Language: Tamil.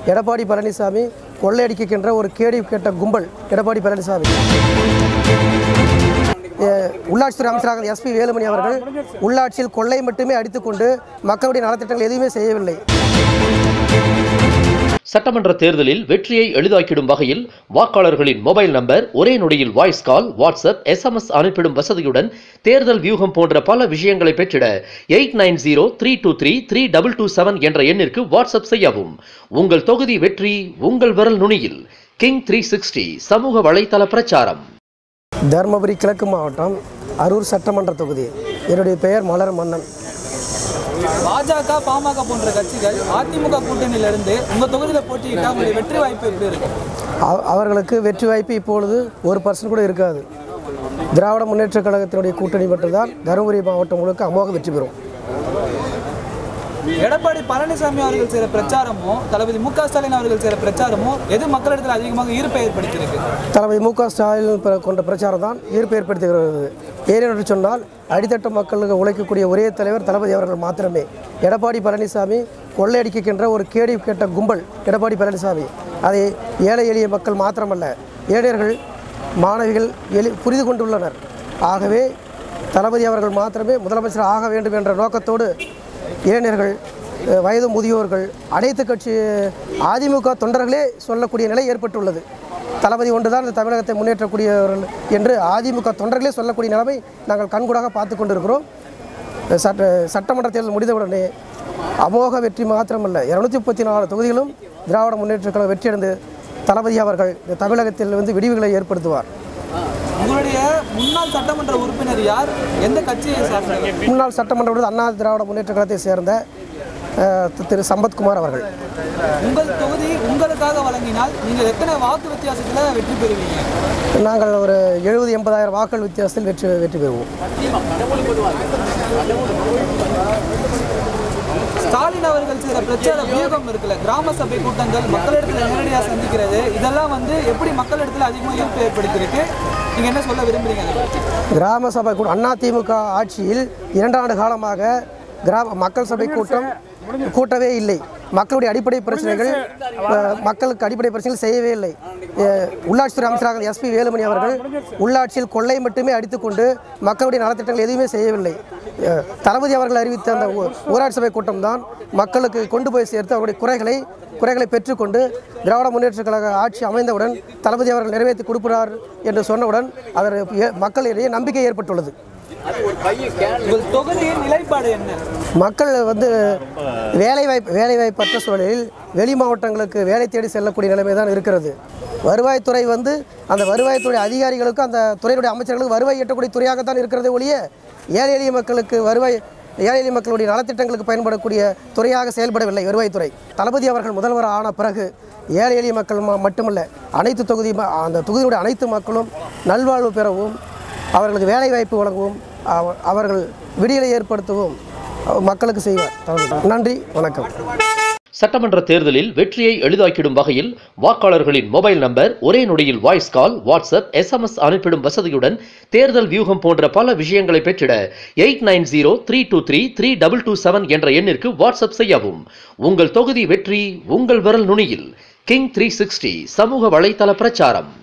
எடப்பாடி பழனிசாமி கொள்ளையடிக்கின்ற ஒரு கேடி கேட்ட கும்பல் எடப்பாடி பழனிசாமி அஹ், உள்ளாட்சித்துறை அமைச்சராக எஸ்பி வேலுமணி அவர்கள் உள்ளாட்சியில் கொள்ளை மட்டுமே அடித்துக்கொண்டு மக்களுடைய நலத்திட்டங்கள் எதுவுமே செய்யவில்லை சட்டமன்ற தேர்தலில் வெற்றியை எளிதாக்கிடும் வகையில் வாக்காளர்களின் மொபைல் நம்பர் ஒரே நொடியில் வாய்ஸ் கால் வாட்ஸ்அப் எஸ்எம்எஸ் அனுப்பிடும் வசதியுடன் தேர்தல் வியூகம் போன்ற பல விஷயங்களை பெற்றிட eight nine zero three two three three double two seven என்ற எண்ணிற்கு வாட்ஸ்அப் செய்யவும் உங்கள் தொகுதி வெற்றி உங்கள் விரல் நுனியில் கிங் த்ரீ சிக்ஸ்டி சமூக வலைதள பிரச்சாரம் தருமபுரி கிழக்கு மாவட்டம் அரூர் சட்டமன்ற தொகுதி என்னுடைய பெயர் மலர் மன்னன் பாஜக பாமக போன்ற கட்சிகள் அதிமுக கூட்டணியிலிருந்து உங்க தொகுதியில போட்டியிட்டா உங்களுடைய வெற்றி வாய்ப்பு எப்படி இருக்கும் அவ- அவர்களுக்கு வெற்றி வாய்ப்பு இப்பொழுது ஒரு பர்சன்ட் கூட இருக்காது திராவிட முன்னேற்றக் கழகத்தினுடைய கூட்டணி மட்டும்தான் தருமபுரி மாவட்டம் முழுக்க அமோக வெற்றி பெறும் எடப்பாடி பழனிசாமி அவர்கள் செய்யற பிரச்சாரமும் தளபதி மு க ஸ்டாலின் அவர்கள் செய்யற பிரச்சாரமும் எது மக்களிடத்தில் அதிகமாக ஈர்ப்பை ஏற்படுத்தியிருக்கு தளபதி மு க ஸ்டாலின் பிற- கொண்ட பிரச்சாரம் தான் ஈர்ப்பு ஏற்படுத்துகிறது ஏனென்று சொன்னால் அடித்தட்டு மக்களுக்கு உழைக்கக்கூடிய ஒரே தலைவர் தளபதி அவர்கள் மாத்திரமே எடப்பாடி பழனிசாமி கொள்ளையடிக்கின்ற ஒரு கேடி கேட்ட கும்பல் எடப்பாடி பழனிசாமி அதை ஏழை எளிய மக்கள் மாத்திரமல்ல ஏழையர்கள் மாணவிகள் எளி புரிந்து கொண்டுள்ளனர் ஆகவே தளபதி அவர்கள் மாத்திரமே முதலமைச்சர் ஆக வேண்டும் என்ற நோக்கத்தோடு இளைஞர்கள் அஹ், வயது முதியோர்கள் அனைத்து கட்சி அதிமுக தொண்டர்களே சொல்லக்கூடிய நிலை ஏற்பட்டுள்ளது தளபதி ஒன்றுதான் இந்த தமிழகத்தை முன்னேற்றக்கூடியவர்கள் என்று அதிமுக தொண்டர்களே சொல்லக்கூடிய நிலைமை நாங்கள் கண்கூடாக பார்த்து கொண்டிருக்கிறோம் சட்ட சட்டமன்ற தேர்தல் முடிந்தவுடனே அமோக வெற்றி மாத்திரமல்ல இருநூத்தி முப்பத்தி நாலு தொகுதிகளும் திராவிட முன்னேற்றக் கழகம் வெற்றியடைந்து தளபதி அவர்கள் இந்த தமிழகத்தில் வந்து விடிவுகளை ஏற்படுத்துவார் உங்களுடைய முன்னாள் சட்டமன்ற உறுப்பினர் யார் எந்த கட்சியை சார்ந்தவர் முன்னாள் சட்டமன்ற உறுப்பினர் அண்ணா திராவிட முன்னேற்ற கழகத்தை சேர்ந்த அஹ், திரு சம்பத்குமார் அவர்கள் உங்கள் தொகுதி உங்களுக்காக வழங்கினால் நீங்கள் எத்தனை வாக்கு வித்தியாசத்துல வெற்றி பெறுவீங்க நாங்கள் ஒரு எழுபது எண்பதாயிரம் வாக்குகள் வித்தியாசத்தில் வெற்றி வெற்றி பெறுவோம் ஸ்டாலின் அவர்கள் செய்யற பிரச்சார வியூகம் இருக்குல்ல கிராம சபை கூட்டங்கள் மக்களிடத்துல நேரடியாக சந்திக்கிறது இதெல்லாம் வந்து எப்படி மக்களிடத்துல அதிகமாக ஈர்ப்பு ஏற்படுத்தியிருக்கு நீங்க என்ன சொல்ல விரும்புறீங்க அதை பத்தி? கிராம சபை கூட அண்ணா திமுக ஆட்சியில் இரண்டாண்டு காலமாக கிராம மக்கள் சபை கூட்டம் கூட்டவே இல்லை மக்களுடைய அடிப்படை பிரச்சனைகள் அஹ், மக்களுக்கு அடிப்படை பிரச்சனைகள் செய்யவே இல்லை அஹ், உள்ளாட்சித்துறை அமைச்சராக எஸ்பி வேலுமணி அவர்கள் உள்ளாட்சியில் கொள்ளை மட்டுமே அடித்துக்கொண்டு மக்களுடைய நலத்திட்டங்கள் எதுவுமே செய்யவில்லை அஹ், தளபதி அவர்கள் அறிவித்த அந்த ஊ- ஊராட்சி சபை கூட்டம் தான் மக்களுக்கு கொண்டு போய் சேர்த்து அவருடைய குறைகளை குறைகளை பெற்றுக்கொண்டு திராவிட முன்னேற்றக் கழக ஆட்சி அமைந்தவுடன் தளபதி அவர்கள் நிறைவேற்றி கொடுக்கிறார் என்று சொன்னவுடன் அவர் ஏ- மக்களிடையே நம்பிக்கை ஏற்பட்டுள்ளது உங்கள் தொகுதியின் நிலைப்பாடு என்ன மக்கள் வந்து வேலைவாய்ப்பு வேலைவாய்ப்பற்ற சூழலில் வெளி மாவட்டங்களுக்கு வேலை தேடி செல்லக்கூடிய நிலைமை தான் இருக்கிறது வருவாய்த்துறை வந்து அந்த வருவாய்த்துறை அதிகாரிகளுக்கும் அந்த துறையினுடைய அமைச்சர்களுக்கு வருவாய் ஈட்டக்கூடிய துறையாகத்தான் இருக்கிறதே ஒழிய ஏழை எளிய மக்களுக்கு வருவாய் ஏழை எளிய மக்களுடைய நலத்திட்டங்களுக்கு பயன்படக்கூடிய துறையாக செயல்படவில்லை வருவாய்த்துறை தளபதி அவர்கள் முதல்வர் ஆன பிறகு ஏழை எளிய மக்கள் ம- மட்டுமல்ல அனைத்து தொகுதி ம- அந்த தொகுதியுடைய அனைத்து மக்களும் நல்வாழ்வு பெறவும் அவர்களுக்கு வேலை வாய்ப்பு வழங்கவும் அவ- அவர்கள் விடியலை ஏற்படுத்தவும் அவர் மக்களுக்கு செய்வார் தளபதி. நன்றி வணக்கம் சட்டமன்ற தேர்தலில் வெற்றியை எளிதாக்கிடும் வகையில் வாக்காளர்களின் மொபைல் நம்பர் ஒரே நொடியில் வாய்ஸ் கால் வாட்ஸ்அப் எஸ்எம்எஸ் அனுப்பிடும் வசதியுடன் தேர்தல் வியூகம் போன்ற பல விஷயங்களை பெற்றிட eight nine zero three two three three double two seven என்ற எண்ணிற்கு வாட்ஸ்அப் செய்யவும் உங்கள் தொகுதி வெற்றி உங்கள் விரல் நுனியில் கிங் த்ரீ சிக்ஸ்டி சமூக வலைதள பிரச்சாரம்